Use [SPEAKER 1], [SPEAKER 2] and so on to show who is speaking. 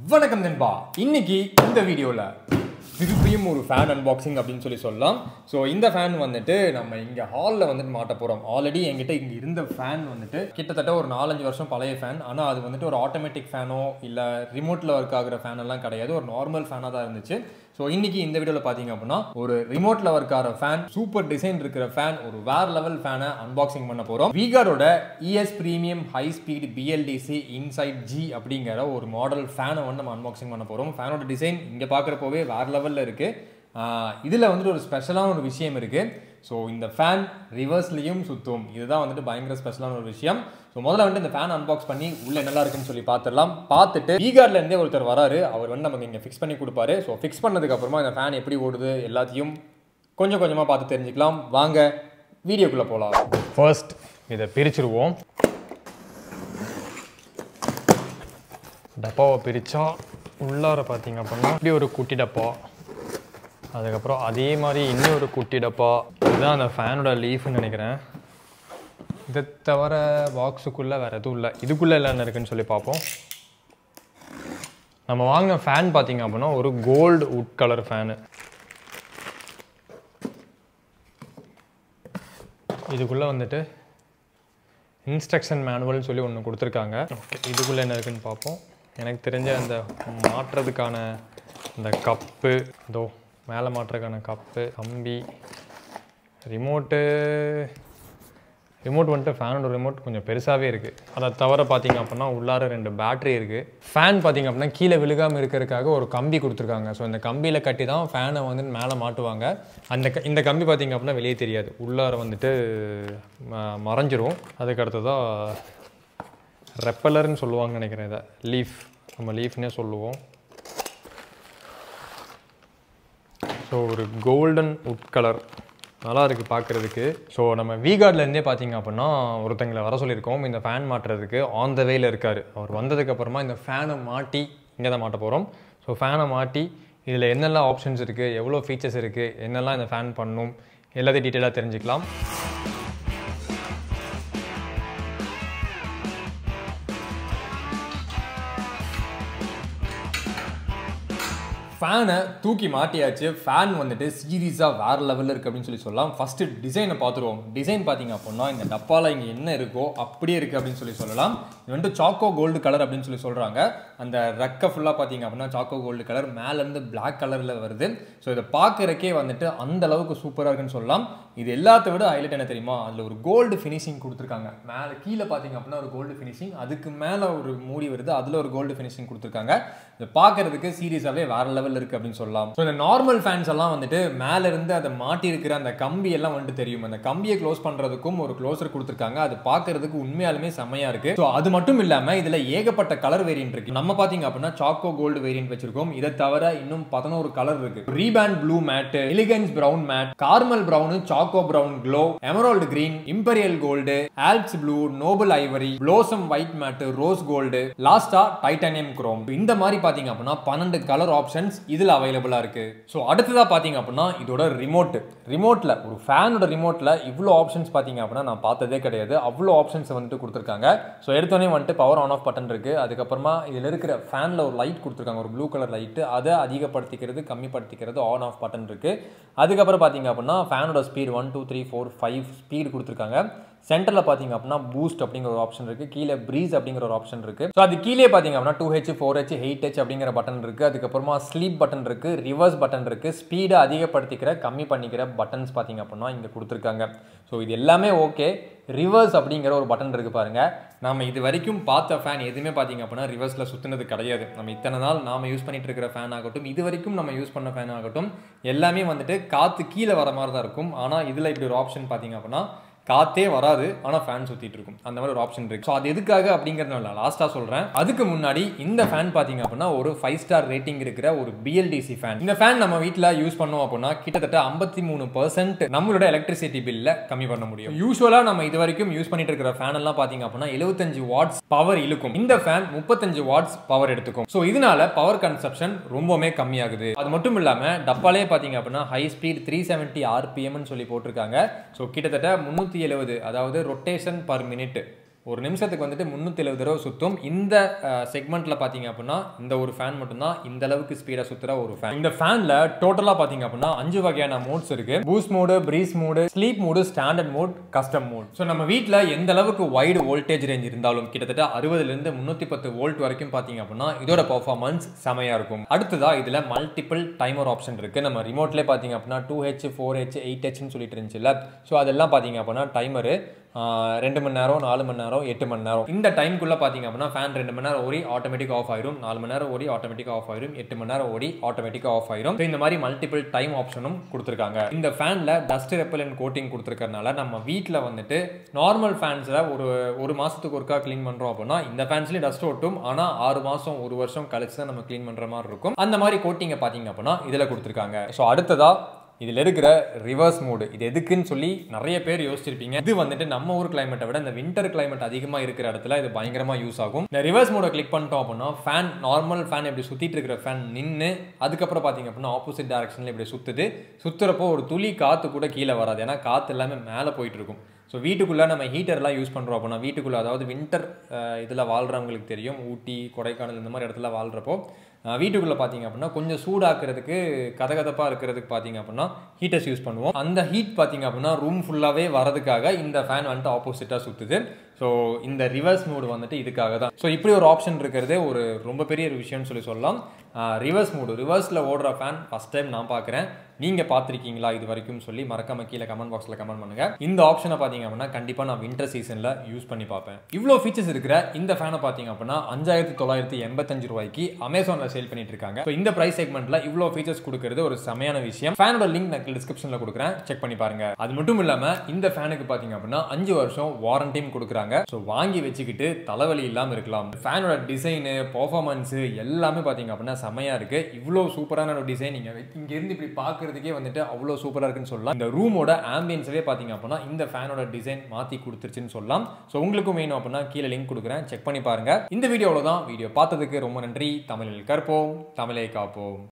[SPEAKER 1] வணக்கம் நண்பா இன்னைக்கு இந்த வீடியோவில் திருப்பியும் ஒரு ஃபேன் அன்பாக்சிங் அப்படின்னு சொல்லி சொல்லலாம் ஸோ இந்த ஃபேன் வந்துட்டு நம்ம இங்கே ஹாலில் வந்துட்டு மாட்ட போகிறோம் ஆல்ரெடி என்கிட்ட இங்கே இருந்த ஃபேன் வந்துட்டு கிட்டத்தட்ட ஒரு நாலஞ்சு வருஷம் பழைய ஃபேன் ஆனால் அது வந்துட்டு ஒரு ஆட்டோமேட்டிக் ஃபேனோ இல்லை ரிமோட்டில் ஒர்க் ஆகுற ஃபேன் எல்லாம் கிடையாது ஒரு நார்மல் ஃபேனாக தான் இருந்துச்சு ஸோ இன்னைக்கு இந்த வீடியோவில் பார்த்தீங்க அப்படின்னா ஒரு ரிமோட்டில் ஒர்க் ஆகிற ஃபேன் சூப்பர் டிசைன் இருக்கிற ஃபேன் ஒரு வேற லெவல் ஃபேனை அன்பாக்சிங் பண்ண போகிறோம் வீகாரோட ES premium high speed BLDC insight G அப்படிங்கிற ஒரு மாடல் ஃபேனை வந்து நம்ம அன்பாக்சிங் பண்ண போகிறோம் ஃபேனோட டிசைன் இங்கே பார்க்குறப்போவே வேற லெவலில் இருக்குது இதில் வந்துட்டு ஒரு ஸ்பெஷலான ஒரு விஷயம் இருக்குது ஸோ இந்த ஃபேன் ரிவர்ஸ்லேயும் சுற்றும் இதுதான் வந்துட்டு பயங்கர ஸ்பெஷலான ஒரு விஷயம் ஸோ முதல்ல வந்துட்டு இந்த ஃபேன் அன்பாக்ஸ் பண்ணி உள்ள என்னெல்லாம் இருக்குன்னு சொல்லி பார்த்துடலாம் பார்த்துட்டு பீகார்ல இருந்தே ஒருத்தர் வராரு அவர் வந்து நமக்கு இங்கே ஃபிக்ஸ் பண்ணி கொடுப்பாரு ஸோ ஃபிக்ஸ் பண்ணதுக்கு அப்புறமா இந்த ஃபேன் எப்படி ஓடுது எல்லாத்தையும் கொஞ்சம் கொஞ்சமாக பார்த்து தெரிஞ்சுக்கலாம் வாங்க வீடியோக்குள்ளே போகலாம் ஃபர்ஸ்ட் இதை பிரிச்சிருவோம் டப்பாவை பிரித்தா உள்ளார பார்த்தீங்க அப்படின்னா இப்படி ஒரு குட்டி டப்பா அதுக்கப்புறம் அதே மாதிரி இன்னொரு குட்டி டப்பா இதுதான் அந்த ஃபேனோட லீஃப்னு நினைக்கிறேன் இதை தவிர பாக்ஸுக்குள்ளே வேறு எதுவும் இல்லை இதுக்குள்ளே என்ன இருக்குன்னு சொல்லி பார்ப்போம் நம்ம வாங்கின ஃபேன் பார்த்தீங்க அப்படின்னா ஒரு கோல்டு உட் கலர் ஃபேனு இதுக்குள்ளே வந்துட்டு இன்ஸ்ட்ரக்ஷன் மேனுவல்னு சொல்லி ஒன்று கொடுத்துருக்காங்க ஓகே இதுக்குள்ளே என்ன இருக்குன்னு பார்ப்போம் எனக்கு தெரிஞ்ச அந்த மாட்டுறதுக்கான இந்த கப்பு இதோ மேலே மாட்டுறதுக்கான கப்பு கம்பி ரிமோட்டு ரிமோட் வந்துட்டு ஃபேனோட ரிமோட் கொஞ்சம் பெருசாகவே இருக்குது அதை தவிர பார்த்தீங்க அப்படின்னா உள்ளார ரெண்டு பேட்டரி இருக்குது ஃபேன் பார்த்தீங்க அப்படின்னா கீழே விழுகாமல் இருக்கிறதுக்காக ஒரு கம்பி கொடுத்துருக்காங்க ஸோ இந்த கம்பியில் கட்டி தான் ஃபேனை வந்து மேலே மாட்டுவாங்க அந்த க- இந்த கம்பி பார்த்தீங்க அப்படின்னா வெளியே தெரியாது உள்ளார வந்துட்டு ம- மறைஞ்சிரும் அதுக்கு அடுத்ததாக ரெப்பலர்னு சொல்லுவாங்கன்னு நினைக்கிறேன் இதை லீஃப் நம்ம லீஃப்னே சொல்லுவோம் ஸோ ஒரு கோல்டன் உட் கலர் நல்லா இருக்குது பார்க்குறதுக்கு ஸோ நம்ம வீகார்ட்லேருந்தே பார்த்தீங்க அப்படின்னா ஒருத்தங்களை வர சொல்லியிருக்கோம் இந்த ஃபேன் மாட்டுறதுக்கு ஆன் த வேல இருக்கார் அவர் வந்ததுக்கப்புறமா இந்த ஃபேனை மாட்டி இங்கே தான் மாட்ட போகிறோம் ஸோ ஃபேனை மாட்டி இதில் என்னெல்லாம் ஆப்ஷன்ஸ் இருக்குது எவ்வளோ ஃபீச்சர்ஸ் இருக்குது என்னெல்லாம் இந்த ஃபேன் பண்ணும் எல்லாத்தையும் டீட்டெயிலாக தெரிஞ்சுக்கலாம் ஃபேனை தூக்கி மாட்டியாச்சு ஃபேன் வந்துட்டு சீரியஸாக வேறு லெவலில் இருக்குது அப்படின்னு சொல்லி சொல்லலாம் ஃபஸ்ட்டு டிசைனை பார்த்துருவோம் டிசைன் பார்த்தீங்க அப்படின்னா இந்த டப்பாவில் இங்கே என்ன இருக்கோ அப்படியே இருக்குது அப்படின்னு சொல்லி சொல்லலாம் இது வந்துட்டு சாக்கோ கோல்டு கலர் அப்படின்னு சொல்லி சொல்கிறாங்க அந்த ரெக்கை ஃபுல்லாக பார்த்தீங்க அப்படின்னா சாக்கோ கோல்டு கலர் மேலேருந்து பிளாக் கலரில் வருது ஸோ இதை பார்க்குறக்கே வந்துட்டு அந்த அளவுக்கு சூப்பராக இருக்குன்னு சொல்லலாம் இது எல்லாத்த விட ஹைலைட் என்ன தெரியுமா அதில் ஒரு கோல்டு ஃபினிஷிங் கொடுத்துருக்காங்க மேலே கீழே பார்த்தீங்க அப்படின்னா ஒரு கோல்டு ஃபினிஷிங் அதுக்கு மேலே ஒரு மூடி வருது அதில் ஒரு கோல்டு ஃபினிஷிங் கொடுத்துருக்காங்க இதை பார்க்கறதுக்கு சீரியஸாகவே வேற லெவலில் இருக்குது அப்படின்னு சொல்லலாம் ஸோ இந்த நார்மல் ஃபேன்ஸ் எல்லாம் வந்துட்டு மேலே இருந்து அதை மாட்டி இருக்கிற அந்த கம்பி எல்லாம் வந்துட்டு தெரியும் அந்த கம்பியை க்ளோஸ் பண்ணுறதுக்கும் ஒரு க்ளோசர் கொடுத்துருக்காங்க அது பார்க்கறதுக்கு உண்மையாலுமே செம்மையாக இருக்கு ஸோ அது மட்டும் இல்லாமல் இதில் ஏகப்பட்ட கலர் வேரியன்ட் இருக்கு நம்ம பார்த்தீங்க அப்படின்னா சாக்கோ கோல்டு வேரியன்ட் வச்சிருக்கோம் இதை தவிர இன்னும் பதினோரு கலர் இருக்கு ரீபேண்ட் blue matte elegance brown matte caramel brown choco brown glow emerald green imperial gold alps blue noble ivory blossom white matte rose gold லாஸ்டா டைட்டானியம் குரோம் இந்த மாதிரி பாத்தீங்க அப்படின்னா பன்னெண்டு கலர் ஆப்ஷன்ஸ் இதுல அவைலபிளா இருக்கு ஸோ அடுத்ததா பாத்தீங்க அப்படின்னா இதோட ரிமோட் ரிமோட்ல ஒரு ஃபேனோட ரிமோட்ல இவ்வளோ ஆப்ஷன்ஸ் பாத்தீங்க அப்படின்னா நான் பார்த்ததே கிடையாது அவ்வளோ ஆப்ஷன்ஸ் வந்துட்டு கொடுத்துருக்காங்க ஸோ எடுத்தோடனே வந்துட்டு பவர் ஆன் ஆஃப் பட்டன் இருக்கு அதுக்கப்புறமா இதில் இருக்கிற ஃபேனில் ஒரு லைட் கொடுத்துருக்காங்க ஒரு ப்ளூ கலர் லைட்டு அதை அதிகப்படுத்திக்கிறது கம்மிப்படுத்திக்கிறது ஆன் ஆஃப் பட்டன் இருக்கு அதுக்கப்புறம் பார்த்தீங்க அப்படின்னா ஃபேனோட speed one two three four five speed கொடுத்துருக்காங்க சென்டரில் பார்த்தீங்க அப்படின்னா பூஸ்ட் அப்படிங்கிற ஒரு ஆப்ஷன் இருக்குது கீழே ப்ரீஸ் அப்படிங்கிற ஒரு ஆப்ஷன் இருக்குது ஸோ அது கீழே பார்த்தீங்க அப்படின்னா two H four H eight H அப்படிங்கிற பட்டன் இருக்குது அதுக்கப்புறமா ஸ்லீப் பட்டன் இருக்குது ரிவர்ஸ் பட்டன் இருக்குது ஸ்பீடை அதிகப்படுத்திக்கிற கம்மி பண்ணிக்கிற பட்டன்ஸ் பார்த்தீங்க அப்படின்னா இங்கே கொடுத்துருக்காங்க ஸோ இது எல்லாமே ஓகே ரிவர்ஸ் அப்படிங்கிற ஒரு பட்டன் இருக்கு பாருங்க நம்ம இது வரைக்கும் பார்த்த ஃபேன் எதுவுமே பார்த்தீங்க அப்படின்னா ரிவர்ஸில் சுற்றினது கிடையாது நம்ம இத்தனை நாள் நாம யூஸ் பண்ணிட்டு இருக்கிற ஃபேன் ஆகட்டும் இது வரைக்கும் நம்ம யூஸ் பண்ண ஃபேன் ஆகட்டும் எல்லாமே வந்துட்டு காற்று கீழே வர மாதிரி தான் இருக்கும் ஆனால் இதில் இப்படி ஒரு ஆப்ஷன் பார்த்தீங்க அப்படின்னா காத்தே வராது ஆனால் ஃபேன் சுற்றிட்டு இருக்கும் அந்த மாதிரி ஒரு ஆப்ஷன் இருக்கு ஸோ அது எதுக்காக அப்படிங்கிறத நான் லாஸ்ட்டாக சொல்கிறேன் அதுக்கு முன்னாடி இந்த ஃபேன் பார்த்தீங்க அப்படின்னா ஒரு ஃபைவ் ஸ்டார் ரேட்டிங் இருக்கிற ஒரு பிஎல்டிசி ஃபேன் இந்த ஃபேன் நம்ம வீட்டில் யூஸ் பண்ணோம் அப்படின்னா கிட்டத்தட்ட ஐம்பத்தி மூணு பர்சன்ட் நம்மளோட எலக்ட்ரிசிட்டி பில்ல கம்மி பண்ண முடியும் யூஸ்வலாக நம்ம இது வரைக்கும் யூஸ் பண்ணிட்டு இருக்கிற ஃபேன் எல்லாம் பார்த்தீங்க அப்படின்னா எழுபத்தஞ்சு வாட்ஸ் பவர் இழுக்கும் இந்த ஃபேன் முப்பத்தஞ்சு வாட்ஸ் பவர் எடுத்துக்கும் ஸோ இதனால பவர் கன்சப்ஷன் ரொம்பவுமே கம்மியாகுது அது மட்டும் இல்லாமல் டப்பாலே பார்த்தீங்க அப்படின்னா ஹை ஸ்பீட் த்ரீ செவன்ட்டி ஆர்பிஎம்னு சொல்லி போட்டிருக்காங்க ஸோ கிட்டத்தட்ட முந்நூற்றி எழுபது அதாவது ரொட்டேஷன் பர் மினிட் ஒரு நிமிஷத்துக்கு வந்துட்டு முந்நூற்றி எழுபது தடவை சுற்றும் இந்த செக்மெண்ட்டில் பார்த்தீங்க அப்படின்னா இந்த ஒரு ஃபேன் மட்டும்தான் இந்த அளவுக்கு ஸ்பீடாக சுற்றுற ஒரு ஃபேன் இந்த ஃபேனில் டோட்டலாக பார்த்தீங்க அப்படின்னா அஞ்சு வகையான மோட்ஸ் இருக்கு boost mode breeze mode sleep mode standard mode custom mode so நம்ம வீட்டில் எந்த அளவுக்கு வைடு வோல்டேஜ் ரேஞ்ச் இருந்தாலும் கிட்டத்தட்ட அறுபதுலேருந்து முந்நூற்றி பத்து வோல்ட் வரைக்கும் பார்த்தீங்க அப்படின்னா இதோட பர்ஃபார்மன்ஸ் செமையாக இருக்கும் அடுத்ததா இதில் மல்டிபிள் டைமர் ஆப்ஷன் இருக்கு நம்ம ரிமோட்லேயே பார்த்தீங்க அப்படின்னா two H four H eight ஹெச்னு சொல்லிட்டு இருந்துச்சுல்ல ஸோ அதெல்லாம் பார்த்தீங்க அப்படின்னா டைமரு ரெண்டு மணி நேரம் நாலு மணி நேரம் எட்டு மணி நேரம் இந்த டைம்குள்ளே பார்த்தீங்க அப்படின்னா ஃபேன் ரெண்டு மணி நேரம் ஓடி ஆட்டோமேட்டிக் ஆஃப் ஆயிரும் நாலு மணி நேரம் ஓடி ஆட்டோமேட்டிக் ஆஃப் ஆயிரும் எட்டு மணி நேரம் ஓடி ஆட்டோமேட்டிக்காக ஆஃப் ஆயிரும் So, இந்த மாதிரி மல்டிபிள் டைம் ஆப்ஷனும் கொடுத்துருக்காங்க இந்த ஃபேனில் டஸ்ட் ரெப்பலன் கோட்டிங் கொடுத்துருக்கறனால நம்ம வீட்டில் வந்துட்டு நார்மல் ஃபேன்ஸில் ஒரு ஒரு மாதத்துக்கு ஒருக்கா க்ளீன் பண்ணுறோம் அப்படின்னா இந்த ஃபேன்ஸ்லேயும் டஸ்ட் ஒட்டும் ஆனால் ஆறு மாதம் ஒரு வருஷம் கழிச்சு தான் நம்ம க்ளீன் பண்ணுற மாதிரி இருக்கும் அந்த மாதிரி கோட்டிங்கை பார்த்தீங்க அப்படின்னா இதில் கொடுத்துருக்காங்க ஸோ அடுத்ததா இதில் இருக்கிற ரிவர்ஸ் மூடு இது எதுக்குன்னு சொல்லி நிறைய பேர் யோசிச்சிருப்பீங்க இது வந்துட்டு நம்ம ஊர் கிளைமேட்டை விட இந்த வின்டர் கிளைமேட் அதிகமாக இருக்கிற இடத்துல இது பயங்கரமாக யூஸ் ஆகும் இந்த ரிவர்ஸ் மோடை கிளிக் பண்ணிட்டோம் அப்படின்னா ஃபேன் நார்மல் ஃபேன் இப்படி சுற்றிட்டு இருக்கிற ஃபேன் நின்று அதுக்கப்புறம் பார்த்தீங்க அப்படின்னா ஆப்போசிட் டேரக்ஷனில் இப்படி சுற்றுது சுற்றுறப்போ ஒரு துளி காற்று கூட கீழே வராது ஏன்னா காற்று எல்லாமே மேலே போயிட்டு இருக்கும் ஸோ வீட்டுக்குள்ளே நம்ம ஹீட்டர்லாம் யூஸ் பண்ணுறோம் அப்படின்னா வீட்டுக்குள்ளே அதாவது வின்டர் இதில் வாழ்கிறவங்களுக்கு தெரியும் ஊட்டி கொடைக்கானல் இந்த மாதிரி இடத்துல வாழ்கிறப்போ வீட்டுக்குள்ளே பார்த்தீங்க அப்படின்னா கொஞ்சம் சூடாக்குறதுக்கு கதகதப்பாக இருக்கிறதுக்கு பார்த்தீங்க அப்படின்னா ஹீட்டர்ஸ் யூஸ் பண்ணுவோம் அந்த ஹீட் பார்த்தீங்க அப்படின்னா ரூம் ஃபுல்லாகவே வரதுக்காக இந்த ஃபேன் வந்துட்டு ஆப்போசிட்டாக சுற்றுது ஸோ இந்த ரிவர்ஸ் மோடு வந்துட்டு இதுக்காக தான் ஸோ இப்படி ஒரு ஆப்ஷன் இருக்கிறதே ஒரு ரொம்ப பெரிய ஒரு விஷயம்னு சொல்லி சொல்லலாம் ரிவர்ஸ் மோடு ரிவர்ஸில் ஓடுற ஃபேன் ஃபஸ்ட் டைம் நான் பார்க்குறேன் நீங்கள் பார்த்துருக்கீங்களா இது வரைக்கும் சொல்லி மறக்காம கீழே கமெண்ட் பாக்ஸில் கமெண்ட் பண்ணுங்க இந்த ஆப்ஷனை பார்த்தீங்க அப்படின்னா கண்டிப்பாக நான் வின்டர் சீசனில் யூஸ் பண்ணி பார்ப்பேன் இவ்வளோ ஃபீச்சர்ஸ் இருக்கிற இந்த ஃபேனை பார்த்தீங்க அப்படின்னா அஞ்சாயிரத்தி தொள்ளாயிரத்தி எண்பத்தஞ்சு ரூபாய்க்கு அமேசானில் சேல் பண்ணிட்டு இருக்காங்க ஸோ இந்த ப்ரைஸ் செக்மெண்ட்டில் இவ்வளோ ஃபீச்சர்ஸ் கொடுக்கறது ஒரு செமையான விஷயம் ஃபேனோட லிங்க் நான் டிஸ்கிரிப்ஷனில் கொடுக்குறேன் செக் பண்ணி பாருங்க அது மட்டும் இல்லாமல் இந்த ஃபேனுக்கு பார்த்தீங்க அப்படின்னா அஞ்சு வருஷம் வாரண்டியும் கொடுக்குறாங்க ஸோ வாங்கி வச்சுக்கிட்டு தலைவலி இல்லாமல் இருக்கலாம் ஃபேனோட டிசைனு பர்ஃபார்மன்ஸு எல்லாமே பார்த்தீங்க அப்படின்னா செமையாக இருக்கு இவ்வளோ சூப்பரான ஒரு டிசைன் நீங்கள் இங்கேருந்து இப்படி பார்க்கறதுக்கே வந்துட்டு அவ்வளோ சூப்பராக இருக்குன்னு சொல்லலாம் இந்த ரூமோட ஆம்பியன்ஸவே பார்த்தீங்க அப்படின்னா இந்த ஃபேனோட டிசைன் மாற்றி கொடுத்துருச்சுன்னு சொல்லலாம் ஸோ உங்களுக்கும் வேணும் அப்படின்னா கீழே லிங்க் கொடுக்குறேன் செக் பண்ணி பாருங்க இந்த வீடியோவில் தான் வீடியோ பார்த்ததுக்கு ரொம்ப நன்றி தமிழில் கற்போம் தமிழை காப்போம்